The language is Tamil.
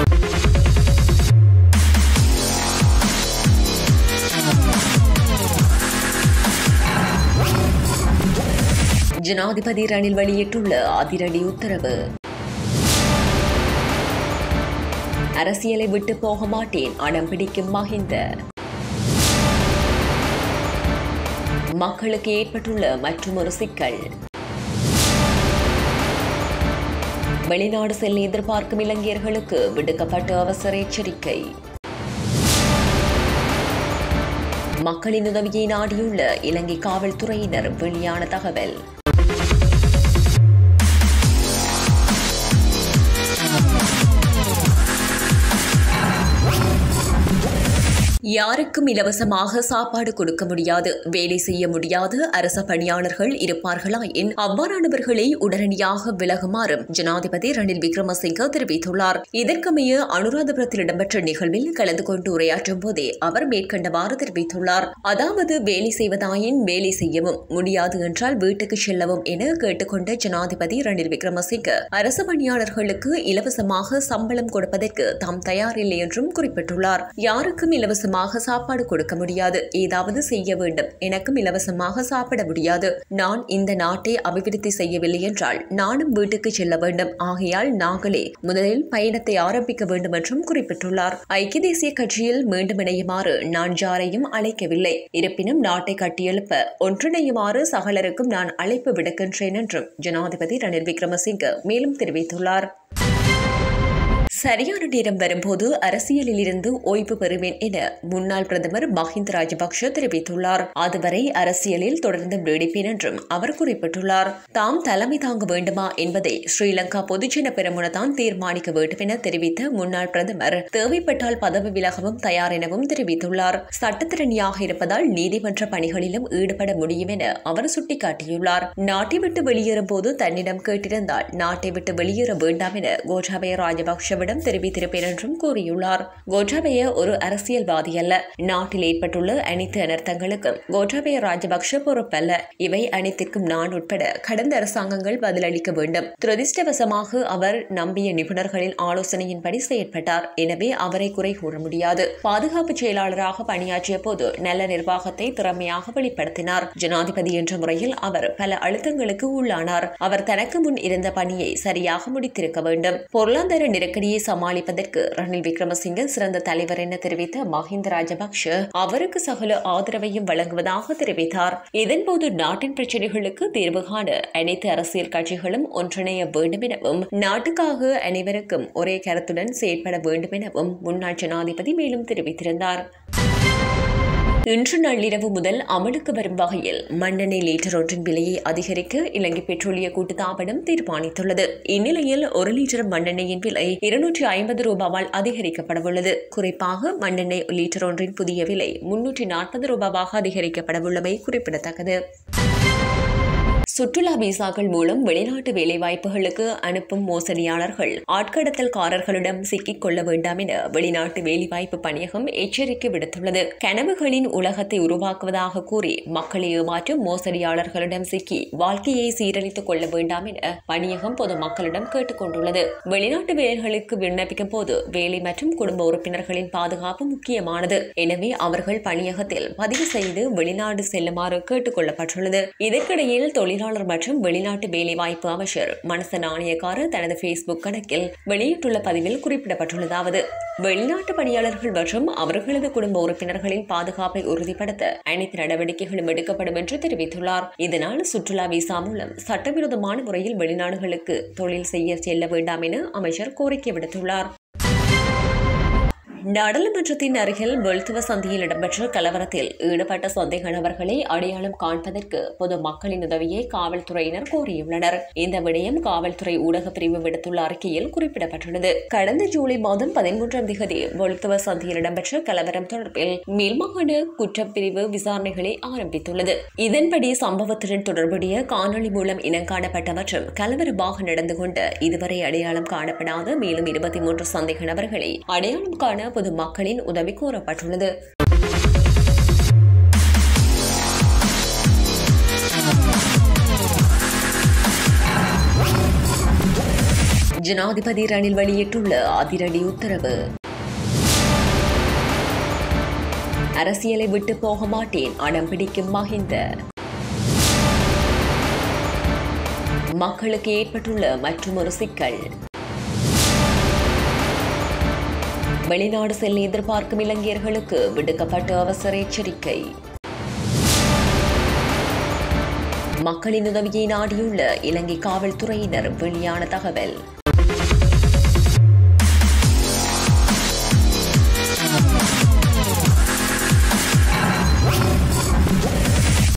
ஜனாதிபதி ரணில் வெளியிட்டுள்ள அதிரடி உத்தரவு அரசியலை விட்டு போக மாட்டேன் அடம் பிடிக்கும் மஹிந்த மக்களுக்கு ஏற்பட்டுள்ள மற்றொரு சிக்கல் வெளிநாடு செல்ல எதிர்பார்க்கும் இளைஞர்களுக்கு விடுக்கப்பட்ட அவசர எச்சரிக்கை மக்களின் உதவியை நாடியுள்ள இலங்கை காவல்துறையினர் வெளியான தகவல் யாருக்கும் இலவசமாக சாப்பாடு கொடுக்க முடியாது வேலை செய்ய முடியாது அரச பணியாளர்கள் இருப்பார்களாயின் அவ்வாறானவர்களை உடனடியாக விலகுமாறும் ஜனாதிபதி ரணில் விக்ரமசிங்க தெரிவித்துள்ளார் இதற்கமைய அனுராதபுரத்தில் இடம்பெற்ற நிகழ்வில் கலந்து கொண்டு உரையாற்றும் போதே அவர் மேற்கண்டவாறு தெரிவித்துள்ளார் அதாவது வேலை செய்வதாயின் வேலை செய்யவும் முடியாது என்றால் வீட்டுக்கு செல்லவும் என கேட்டுக்கொண்ட ஜனாதிபதி ரணில் விக்ரமசிங்க அரசு பணியாளர்களுக்கு இலவசமாக சம்பளம் கொடுப்பதற்கு தாம் தயாரில்லை என்றும் குறிப்பிட்டுள்ளார் யாருக்கும் இலவசமாக சாப்பாடு கொடுக்க முடியாது ஏதாவது செய்ய வேண்டும் எனக்கும் இலவசமாக சாப்பிட முடியாது நான் இந்த நாட்டை அபிவிருத்தி செய்யவில்லை என்றால் நானும் வீட்டுக்கு செல்ல வேண்டும் ஆகையால் நாங்களே முதலில் பயணத்தை ஆரம்பிக்க வேண்டும் என்றும் குறிப்பிட்டுள்ளார் ஐக்கிய தேசிய கட்சியில் மீண்டும் இணையுமாறு நான் யாரையும் அழைக்கவில்லை இருப்பினும் நாட்டை கட்டியெழுப்ப ஒன்றிணையுமாறு சகலருக்கும் நான் அழைப்பு விடுக்கின்றேன் என்றும் ஜனாதிபதி ரணில் விக்ரமசிங்க மேலும் தெரிவித்துள்ளார் சரியான நேரம் வரும்போது அரசியலில் இருந்து ஓய்வு பெறுவேன் என முன்னாள் பிரதமர் மஹிந்த ராஜபக்ஷ தெரிவித்துள்ளார் அதுவரை அரசியலில் தொடர்ந்து நீடிப்பேன் என்றும் அவர் குறிப்பிட்டுள்ளார் தாம் தலைமை தாங்க வேண்டுமா என்பதை ஸ்ரீலங்கா பொதுஜன பெருமுன தான் தீர்மானிக்க வேண்டும் என தெரிவித்த முன்னாள் பிரதமர் தேவைப்பட்டால் பதவி விலகவும் தயார் எனவும் தெரிவித்துள்ளார் சட்டத்திறனியாக இருப்பதால் நீதிமன்ற பணிகளிலும் ஈடுபட முடியும் என அவர் சுட்டிக்காட்டியுள்ளார் நாட்டை விட்டு வெளியேறும் போது தன்னிடம் கேட்டிருந்தால் நாட்டை விட்டு வெளியேற வேண்டாம் என கோட்டாபய ராஜபக்ஷவிடம் தெரிவித்திருப்பேன் என்றும் கூறியுள்ளார் கோட்டாபய ஒரு அரசியல்வாதி அல்ல நாட்டில் ஏற்பட்டுள்ள அனைத்து அனர்த்தங்களுக்கும் கோட்டாபய ராஜபக்ஷ பொறுப்பல்ல இவை அனைத்திற்கும் நான் உட்பட கடந்த அரசாங்கங்கள் பதிலளிக்க வேண்டும் துரதிருஷ்டவசமாக அவர் நம்பிய நிபுணர்களின் ஆலோசனையின்படி செயற்பட்டார் எனவே அவரை குறை கூற முடியாது பாதுகாப்பு செயலாளராக பணியாற்றிய போது நல்ல நிர்வாகத்தை திறமையாக வெளிப்படுத்தினார் ஜனாதிபதி என்ற முறையில் அவர் பல அழுத்தங்களுக்கு உள்ளானார் அவர் தனக்கு முன் இருந்த பணியை சரியாக முடித்திருக்க வேண்டும் பொருளாதார நெருக்கடியை சமாளிப்பதற்கு ரணில் விக்ரமசிங்க சிறந்த தலைவர் என தெரிவித்த மஹிந்த ராஜபக்ஷ அவருக்கு சகல ஆதரவையும் வழங்குவதாக தெரிவித்தார் இதன்போது நாட்டின் பிரச்சினைகளுக்கு தீர்வு காண அனைத்து அரசியல் கட்சிகளும் ஒன்றிணைய வேண்டும் எனவும் நாட்டுக்காக அனைவருக்கும் ஒரே கருத்துடன் செயற்பட வேண்டும் எனவும் முன்னாள் ஜனாதிபதி மேலும் தெரிவித்திருந்தார் இன்று நள்ளிரவு முதல் அமலுக்கு வரும் வகையில் மண்ணெண்ணெய் லீட்டர் ஒன்றின் விலையை அதிகரிக்க இலங்கை பெட்ரோலிய கூட்டுத்தாபனம் தீர்மானித்துள்ளது இந்நிலையில் ஒரு லிட்டர் மண்ணெண்ணெயின் விலை இருநூற்றி ஐம்பது ரூபாவால் அதிகரிக்கப்படவுள்ளது குறிப்பாக மண்ணெண்ணெய் லீட்டர் ஒன்றின் புதிய விலை முன்னூற்றி நாற்பது ரூபாவாக அதிகரிக்கப்படவுள்ளமை குறிப்பிடத்தக்கது சுற்றுலா விசாக்கள் மூலம் வெளிநாட்டு வேலைவாய்ப்புகளுக்கு அனுப்பும் மோசடியாளர்கள் ஆட்கடத்தல்காரர்களிடம் சிக்கிக் கொள்ள வேண்டாம் என வெளிநாட்டு வேலைவாய்ப்பு பணியகம் எச்சரிக்கை விடுத்துள்ளது கனவுகளின் உலகத்தை உருவாக்குவதாக கூறி மக்களை ஏமாற்றும் மோசடியாளர்களிடம் சிக்கி வாழ்க்கையை சீரழித்துக் கொள்ள வேண்டாம் என பணியகம் பொதுமக்களிடம் கேட்டுக் கொண்டுள்ளது வெளிநாட்டு வேலைகளுக்கு விண்ணப்பிக்கும் போது வேலை மற்றும் குடும்ப உறுப்பினர்களின் பாதுகாப்பு முக்கியமானது எனவே அவர்கள் பணியகத்தில் பதிவு செய்து வெளிநாடு செல்லுமாறு கேட்டுக் கொள்ளப்பட்டுள்ளது இதற்கிடையில் தொழிலாளர் மற்றும் வெளிநாட்டு வேலைவாய்ப்பு அமைச்சர் மனச நாணயக்காரர் தனது ஃபேஸ்புக் கணக்கில் வெளியிட்டுள்ள பதிவில் குறிப்பிடப்பட்டுள்ளதாவது வெளிநாட்டு பணியாளர்கள் மற்றும் அவர்களது குடும்ப உறுப்பினர்களின் பாதுகாப்பை உறுதிப்படுத்த அனைத்து நடவடிக்கைகளும் எடுக்கப்படும் என்று தெரிவித்துள்ளார் இதனால் சுற்றுலா விசா மூலம் சட்டவிரோதமான முறையில் வெளிநாடுகளுக்கு தொழில் செய்ய செல்ல வேண்டாம் என அமைச்சர் கோரிக்கை விடுத்துள்ளார் நாடாளுமன்றத்தின் அருகில் வெளுத்துவ சந்தியில் இடம்பெற்ற கலவரத்தில் ஈடுபட்ட சந்தேக நபர்களை அடையாளம் காண்பதற்கு பொது மக்களின் உதவியை காவல்துறையினர் கோரியுள்ளனர் இந்த விடயம் காவல்துறை ஊடக பிரிவு விடுத்துள்ள அறிக்கையில் குறிப்பிடப்பட்டுள்ளது கடந்த ஜூலை மாதம் பதிமூன்றாம் தேதி வெளுத்துவ சந்தியில் இடம்பெற்ற கலவரம் தொடர்பில் மேல்மாகாண குற்றப்பிரிவு விசாரணைகளை ஆரம்பித்துள்ளது இதன்படி சம்பவத்துடன் தொடர்புடைய காணொலி மூலம் இனங்காணப்பட்ட மற்றும் கலவரமாக நடந்து கொண்ட இதுவரை அடையாளம் காணப்படாத மேலும் இருபத்தி மூன்று சந்தேக நபர்களை அடையாளம் காண பொதுமக்களின் உதவி கோரப்பட்டுள்ளது ஜனாதிபதி ரணில் வெளியிட்டுள்ள அதிரடி உத்தரவு அரசியலை விட்டு போக மாட்டேன் அடம் பிடிக்கும் மஹிந்த மக்களுக்கு ஏற்பட்டுள்ள மற்றொரு சிக்கல் வெளிநாடு செல்ல எதிர்பார்க்கும் இலங்கையர்களுக்கு விடுக்கப்பட்ட அவசர எச்சரிக்கை மக்களின் உதவியை நாடியுள்ள இலங்கை காவல்துறையினர் வெளியான தகவல்